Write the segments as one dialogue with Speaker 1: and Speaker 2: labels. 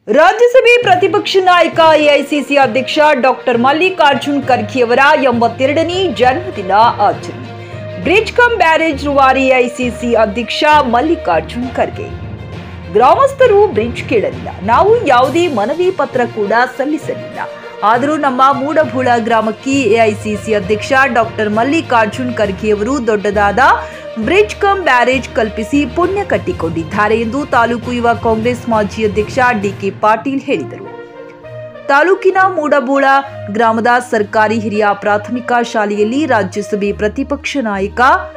Speaker 1: ರಾಜ್ಯಸಭೆ ಪ್ರತಿಪಕ್ಷ ನಾಯಕ ಎಐಸಿಸಿ ಅಧ್ಯಕ್ಷ ಡಾಕ್ಟರ್ ಮಲ್ಲಿಕಾರ್ಜುನ್ ಖರ್ಗೆಯವರ ಎಂಬತ್ತೆರಡನೇ ಜನ್ಮದಿನ ಆಚರಣೆ ಬ್ರಿಡ್ಜ್ ಕಮ್ ಬ್ಯಾರೇಜ್ ರೂವಾರಿ ಎಐಸಿಸಿ ಅಧ್ಯಕ್ಷ ಮಲ್ಲಿಕಾರ್ಜುನ್ ಖರ್ಗೆ ಗ್ರಾಮಸ್ಥರು ಬ್ರಿಡ್ಜ್ ಕೇಳಲಿಲ್ಲ ನಾವು ಯಾವುದೇ ಮನವಿ ಪತ್ರ ಕೂಡ ಸಲ್ಲಿಸಲಿಲ್ಲ ಆದರೂ ನಮ್ಮ ಮೂಡಭೂಳ ಗ್ರಾಮಕ್ಕೆ ಎಐಸಿಸಿ ಅಧ್ಯಕ್ಷ ಡಾಕ್ಟರ್ ಮಲ್ಲಿಕಾರ್ಜುನ್ ಖರ್ಗೆಯವರು ದೊಡ್ಡದಾದ ಬ್ರಿಡ್ಜ್ ಕಮ್ ಬ್ಯಾರೇಜ್ ಕಲ್ಪಿಸಿ ಪುಣ್ಯ ಕಟ್ಟಿಕೊಂಡಿದ್ದಾರೆ ಎಂದು ತಾಲೂಕು ಯುವ ಕಾಂಗ್ರೆಸ್ ಮಾಜಿ ಅಧ್ಯಕ್ಷ ಡಿಕೆ ಪಾಟೀಲ್ ಹೇಳಿದರು ತಾಲೂಕಿನ ಮೂಡಬೋಳ ಗ್ರಾಮದ ಸರ್ಕಾರಿ ಹಿರಿಯ ಪ್ರಾಥಮಿಕ ಶಾಲೆಯಲ್ಲಿ ರಾಜ್ಯಸಭೆ ಪ್ರತಿಪಕ್ಷ ನಾಯಕ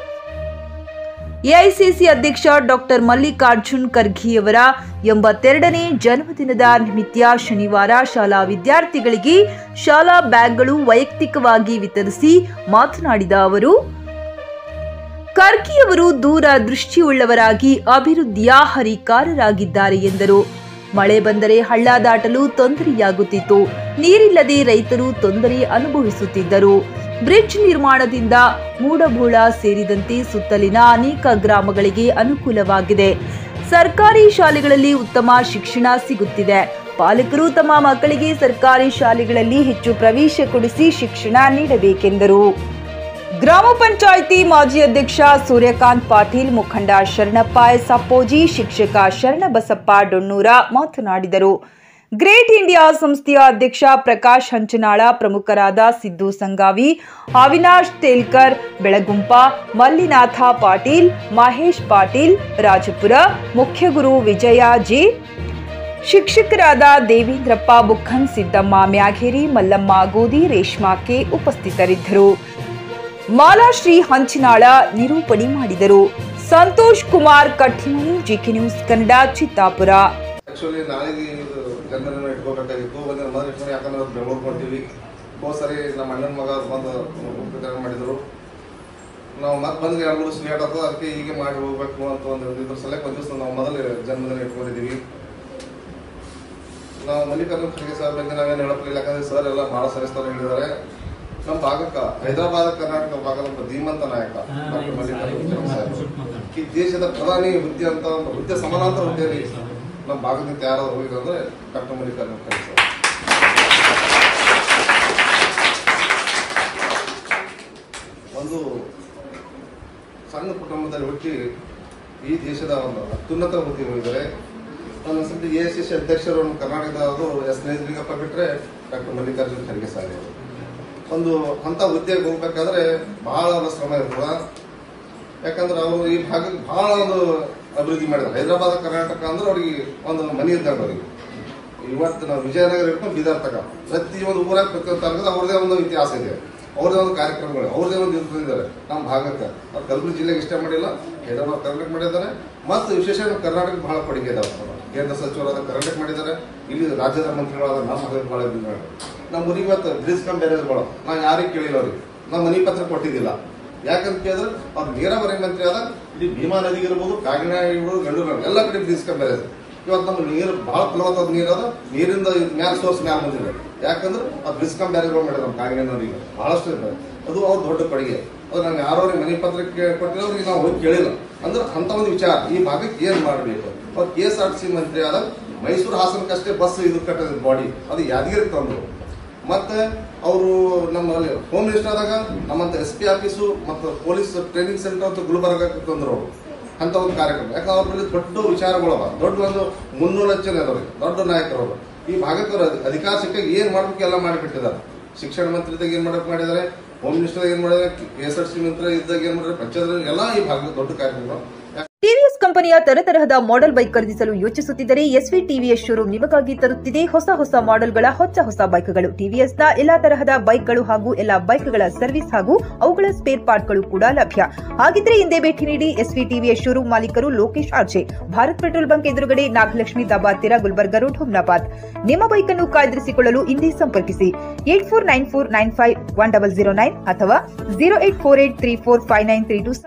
Speaker 1: ಎಐಸಿಸಿ ಅಧ್ಯಕ್ಷ ಡಾಕ್ಟರ್ ಮಲ್ಲಿಕಾರ್ಜುನ್ ಖರ್ಗೆಯವರ ಎಂಬತ್ತೆರಡನೇ ಜನ್ಮದಿನದ ನಿಮಿತ್ತ ಶನಿವಾರ ಶಾಲಾ ವಿದ್ಯಾರ್ಥಿಗಳಿಗೆ ಶಾಲಾ ಬ್ಯಾಗ್ಗಳು ವೈಯಕ್ತಿಕವಾಗಿ ವಿತರಿಸಿ ಮಾತನಾಡಿದ ಅವರು ಖರ್ಗೆಯವರು ದೂರ ದೃಷ್ಟಿಯುಳ್ಳವರಾಗಿ ಅಭಿವೃದ್ಧಿಯ ಹರಿಕಾರರಾಗಿದ್ದಾರೆ ಎಂದರು ಮಳೆ ಬಂದರೆ ಹಳ್ಳ ದಾಟಲು ತೊಂದರೆಯಾಗುತ್ತಿತ್ತು ನೀರಿಲ್ಲದೆ ರೈತರು ತೊಂದರೆ ಅನುಭವಿಸುತ್ತಿದ್ದರು ಬ್ರಿಡ್ಜ್ ನಿರ್ಮಾಣದಿಂದ ಮೂಡಬೋಳ ಸೇರಿದಂತೆ ಸುತ್ತಲಿನ ಅನೇಕ ಗ್ರಾಮಗಳಿಗೆ ಅನುಕೂಲವಾಗಿದೆ ಸರ್ಕಾರಿ ಶಾಲೆಗಳಲ್ಲಿ ಉತ್ತಮ ಶಿಕ್ಷಣ ಸಿಗುತ್ತಿದೆ ಪಾಲಕರು ತಮ್ಮ ಮಕ್ಕಳಿಗೆ ಸರ್ಕಾರಿ ಶಾಲೆಗಳಲ್ಲಿ ಹೆಚ್ಚು ಪ್ರವೇಶ ಕೊಡಿಸಿ ಶಿಕ್ಷಣ ನೀಡಬೇಕೆಂದರು ಗ್ರಾಮ ಪಂಚಾಯಿತಿ ಮಾಜಿ ಅಧ್ಯಕ್ಷ ಸೂರ್ಯಕಾಂತ್ ಪಾಟೀಲ್ ಮುಖಂಡ ಶರಣಪ್ಪ ಎಸ್ ಅಪ್ಪೋಜಿ ಶಿಕ್ಷಕ ಶರಣಬಸಪ್ಪ ಡೊಣ್ಣೂರ ಮಾತನಾಡಿದರು ಗ್ರೇಟ್ ಇಂಡಿಯಾ ಸಂಸ್ಥೆಯ ಅಧ್ಯಕ್ಷ ಪ್ರಕಾಶ್ ಹಂಚನಾಳ ಪ್ರಮುಖರಾದ ಸಿದ್ದು ಸಂಗಾವಿ ಅವಿನಾಶ್ ತೇಲ್ಕರ್ ಬೆಳಗುಂಪ ಮಲ್ಲಿನಾಥ ಪಾಟೀಲ್ ಮಹೇಶ್ ಪಾಟೀಲ್ ರಾಜಪುರ ಮುಖ್ಯಗುರು ವಿಜಯ ಜಿ ಶಿಕ್ಷಕರಾದ ದೇವೇಂದ್ರಪ್ಪ ಬುಖನ್ ಸಿದ್ದಮ್ಮ ಮ್ಯಾಘೇರಿ ಮಲ್ಲಮ್ಮ ಗೋದಿ ರೇಷ್ಮಾ ಕೆ ಉಪಸ್ಥಿತರಿದ್ದರು ಮಾಲಾಶ್ರೀ ಹಂಚಿನಾಳ ನಿರೂಪಣೆ ಮಾಡಿದರು Santosh Kumar Kathimani GK news Kannada Chittapur
Speaker 2: actually ನಾಳೆಗೆ ಇದು ಜನ್ಮದಿನ ಇಟ್ಕೋಬೇಕಾಗಿತ್ತು ಒಂದು ಮೊದಲು ಇಟ್ಕೊಂಡು ಯಾಕಂದ್ರೆ ನಾವು ಬೆಂಗಳೂರು ಕೊಡ್ತೀವಿ ಹೋದ್ ಸರಿ ನಮ್ಮ ಅಣ್ಣನ ಮಗ ಬಂದು ಉಪಚಾರ ಮಾಡಿದರು ನಾವು ಮತ್ತೆ ಬಂದು ಎರಡು ಮೂರು ದಿವಸ ಲೇಟ್ ಆಗ್ತದೆ ಅದಕ್ಕೆ ಹೀಗೆ ಮಾಡಿ ಹೋಗ್ಬೇಕು ಅಂತ ಒಂದು ಇದ್ರ ಸಲಕ್ಕೆ ಒಂದು ದಿವಸ ನಾವು ಮೊದಲು ಜನ್ಮದಿನ ಇಟ್ಕೊಂಡಿದ್ದೀವಿ ನಾವು ಮಲ್ಲಿಕಾರ್ಜುನ ಖರ್ಗೆ ಸರ್ ಬಗ್ಗೆ ನಾವೇನು ಹೇಳಕ್ಕಿಲ್ಲ ಯಾಕಂದ್ರೆ ಸರ್ ಎಲ್ಲ ಬಹಳ ಸರಿಸ್ತಾರೆ ಹೇಳಿದ್ದಾರೆ ನಮ್ಮ ಭಾಗಕ್ಕ ಹೈದರಾಬಾದ್ ಕರ್ನಾಟಕ ಭಾಗದ ಒಬ್ಬ ಧೀಮಂತ ನಾಯಕ ಡಾಕ್ಟರ್ ಮಲ್ಲಿಕಾರ್ಜುನ ಖರ್ಗೆ ಸಾಹೇಬರು ಈ ದೇಶದ ಪ್ರಧಾನಿ ಹುದ್ದೆ ಅಂತ ಒಂದು ಹುದ್ದೆ ಸಮಾನಾಂತರ ಹುದ್ದೆಯಲ್ಲಿ ನಮ್ಮ ಭಾಗದಿಂದ ಯಾರಾದ್ರು ಹೋಗಿದ್ರು ಅಂದ್ರೆ ಡಾಕ್ಟರ್ ಮಲ್ಲಿಕಾರ್ಜುನ ಖರ್ಗೆ ಸರ್ ಒಂದು ಸಣ್ಣ ಕುಟುಂಬದಲ್ಲಿ ಹುಟ್ಟಿ ಈ ದೇಶದ ಒಂದು ಅತ್ಯುನ್ನತ ಹುದ್ದೆ ಹೋಗಿದ್ದಾರೆ ನನ್ನ ಸತಿ ಎ ಎಸ್ ಎಸ್ ಅಧ್ಯಕ್ಷರು ನಮ್ಮ ಕರ್ನಾಟಕದವರು ಎಸ್ ನೇಜಲಿಂಗಪ್ಪ ಬಿಟ್ಟರೆ ಡಾಕ್ಟರ್ ಮಲ್ಲಿಕಾರ್ಜುನ ಖರ್ಗೆ ಸಾಹೇಬರು ಒಂದು ಅಂತ ಹುದ್ದೆಗೆ ಹೋಗ್ಬೇಕಾದ್ರೆ ಬಹಳ ಶ್ರಮ ಇರ್ತದ ಯಾಕಂದ್ರೆ ಅವರು ಈ ಭಾಗಕ್ಕೆ ಬಹಳ ಒಂದು ಅಭಿವೃದ್ಧಿ ಮಾಡಿದ್ದಾರೆ ಹೈದರಾಬಾದ್ ಕರ್ನಾಟಕ ಅಂದ್ರೆ ಅವ್ರಿಗೆ ಒಂದು ಮನೆ ಇದ್ದಾಗ ಅವ್ರಿಗೆ ಇವತ್ತು ನಾವು ವಿಜಯನಗರ ಇಟ್ಕೊಂಡು ಬೀದರ್ ತಕ ಪ್ರತಿಯೊಂದು ಊರಾಗ ಪ್ರತಿಯೊಂದು ತಾಲೂಕದ ಅವ್ರದೇ ಒಂದು ಇತಿಹಾಸ ಇದೆ ಅವ್ರದೇ ಒಂದು ಕಾರ್ಯಕ್ರಮಗಳು ಅವ್ರದೇ ಒಂದು ಇದು ತಂದಿದ್ದಾರೆ ನಮ್ಮ ಭಾಗಕ್ಕೆ ಅವ್ರು ಕಲಬುರಗಿ ಜಿಲ್ಲೆಗೆ ಇಷ್ಟ ಮಾಡಿಲ್ಲ ಹೈದರಾಬಾದ್ ಕರ್ನಾಟಕ ಮಾಡಿದ್ದಾರೆ ಮತ್ತು ವಿಶೇಷ ನಮ್ಮ ಕರ್ನಾಟಕ ಬಹಳ ಕೊಡುಗೆ ಇದಾವೆ ಅವ್ರು. ಕೇಂದ್ರ ಸಚಿವರಾದ ಕರ್ನಾಟಕ ಮಾಡಿದ್ದಾರೆ ಇಲ್ಲಿ ರಾಜ್ಯದ ಮಂತ್ರಿಗಳಾದ ನಮ್ಮ ಭಾಗಕ್ಕೆ ಬಹಳ ಇದು ಮಾಡಿದ್ದಾರೆ ನಮ್ಮ ಊರಿಗೆ ಇವತ್ತು ಬ್ರಿಡ್ಜ್ ಕಮ್ ಬ್ಯಾರೇಜ್ಗಳು ನಾವು ಯಾರಿಗೆ ಕೇಳಿಲ್ಲ ಅವ್ರಿಗೆ ನಾವು ಮನಿ ಪತ್ರ ಕೊಟ್ಟಿದ್ದಿಲ್ಲ ಯಾಕಂತ ಕೇಳಿದ್ರೆ ಅವ್ರು ನೀರಾವರಿ ಮಂತ್ರಿ ಆದ ಇಲ್ಲಿ ಭೀಮಾ ನದಿಗೆ ಇರ್ಬೋದು ಕಾಗಿನ ಇರ್ಬೋದು ಗಂಡೂರು ಎಲ್ಲ ಕಡೆ ಬ್ರಿಡ್ಜ್ ಕಮ್ ಬ್ಯಾರೇಜ್ ಇವತ್ತು ನಮ್ಮ ನೀರು ಬಹಳ ಫಲವತ್ತಾದ ನೀರು ಅದ ನೀರಿಂದ ಮ್ಯಾಲ ಸೋರ್ಸ್ ಮ್ಯಾಲ ಬಂದಿದೆ ಯಾಕಂದ್ರೆ ಆ ಬ್ರಿಡ್ಜ್ ಕಮ್ ಬ್ಯಾರೇಜ್ಗಳು ಮಾಡಿದ್ರು ನಮ್ಮ ಕಾಗಿನ ನದಿಗೆ ಬಹಳಷ್ಟು ಇದೆ ಅದು ಅವ್ರ ದೊಡ್ಡ ಕೊಡುಗೆ ಅದು ನಾವು ಯಾರವ್ರಿಗೆ ಮನೆ ಪತ್ರಕ್ಕೆ ಕೊಟ್ಟಿಲ್ಲ ಅವ್ರಿಗೆ ನಾವು ಹೋಗಿ ಕೇಳಿಲ್ಲ ಅಂದ್ರೆ ಅಂತ ಒಂದು ವಿಚಾರ ಈ ಭಾಗಕ್ಕೆ ಏನ್ ಮಾಡಬೇಕು ಅವ್ರು K S R T C ಮಂತ್ರಿ ಆದ ಮೈಸೂರು ಹಾಸನಕ್ಕಷ್ಟೇ ಬಸ್ ಇದು ಕಟ್ಟದ ಬಾಡಿ ಅದು ಯಾದಗಿರಿ ತಂದ್ರು ಮತ್ತೆ ಅವರು ನಮ್ಮಲ್ಲಿ ಹೋಮ್ ಮಿನಿಸ್ಟರ್ ಆದಾಗ ನಮ್ಮಂತ ಎಸ್ ಪಿ ಆಫೀಸು ಮತ್ತು ಪೊಲೀಸ್ ಟ್ರೈನಿಂಗ್ ಸೆಂಟರ್ ಅಂತ ಗುಲ್ಬರ್ಗಕ್ಕೆ ತಂದ್ರು ಅವರು ಅಂತ ಒಂದು ಕಾರ್ಯಕ್ರಮ ಯಾಕಂದ್ರೆ ಅವ್ರ ಮೇಲೆ ದೊಡ್ಡ ವಿಚಾರಗಳು ಅವ ದೊಡ್ಡ ಒಂದು ಮುನ್ನೂಲೋಚನೆ ಅದವ್ರಿಗೆ ದೊಡ್ಡ ನಾಯಕರು ಅವರು ಈ ಭಾಗಕ್ಕೆ ಅವ್ರು ಅಧಿ- ಅಧಿಕಾರ ಸಿಕ್ಕಾಗ ಏನ್ ಮಾಡ್ಬೇಕು ಎಲ್ಲ ಮಾಡಿಬಿಟ್ಟಿದ್ದಾರೆ ಶಿಕ್ಷಣ ಮಂತ್ರಿದಾಗ ಏನ್ ಮಾಡಕ್ ಮಾಡಿದ್ದಾರೆ ಹೋಮ್ ಮಿನಿಸ್ಟರ್ ಏನ್ ಮಾಡಿದ್ದಾರೆ ಕೆ ಎಸ್ ಆರ್ ಸಿ ಮಂತ್ರಿ ಇದ್ದಾಗ ಏನ್ ಮಾಡಿದ್ದಾರೆ ಪಂಚಾಯತ್ ಎಲ್ಲ ಈ ಭಾಗದ ದೊಡ್ಡ ಕಾರ್ಯಕ್ರಮ
Speaker 1: ಟಿವಿಎಸ್ ಕಂಪನಿಯ ತರತರಹದ ಮಾಡೆಲ್ ಬೈಕ್ ಖರೀದಿಸಲು ಯೋಚಿಸುತ್ತಿದ್ದರೆ ಎಸ್ವಿ ಟಿವಿಎಸ್ ಶೋರೂಮ್ ನಿಮಗಾಗಿ ತರುತ್ತಿದೆ ಹೊಸ ಹೊಸ ಮಾಡೆಲ್ಗಳ ಹೊಸ ಹೊಸ ಬೈಕ್ಗಳು ಟಿವಿಎಸ್ನ ಎಲ್ಲಾ ತರಹದ ಬೈಕ್ಗಳು ಹಾಗೂ ಎಲ್ಲಾ ಬೈಕ್ಗಳ ಸರ್ವಿಸ್ ಹಾಗೂ ಅವುಗಳ ಸ್ಪೇರ್ ಪಾರ್ಟ್ಗಳು ಕೂಡ ಲಭ್ಯ ಹಾಗಿದ್ರೆ ಹಿಂದೆ ಭೇಟಿ ನೀಡಿ ಎಸ್ವಿ ಟಿವಿಎಸ್ ಶೋರೂಮ್ ಮಾಲೀಕರು Lokesh RJ Bharat petrol bunk ಎದುರುಗಡೆ ನಾಗಲಕ್ಷ್ಮಿ ದಬಾತಿರ ಗುಲ್ಬರ್ಗ ರೋಡ್ ಹುಮ್ನಾಬಾದ್ ನಿಮ್ಮ ಬೈಕ್ ಅನ್ನು ಕಾಯ್ದಿರಿಸಿಕೊಳ್ಳಲು ಹಿಂದೆ ಸಂಪರ್ಕಿಸಿ eight four nine four nine five one double zero nine ಅಥವಾ zero eight four eight three four five nine three to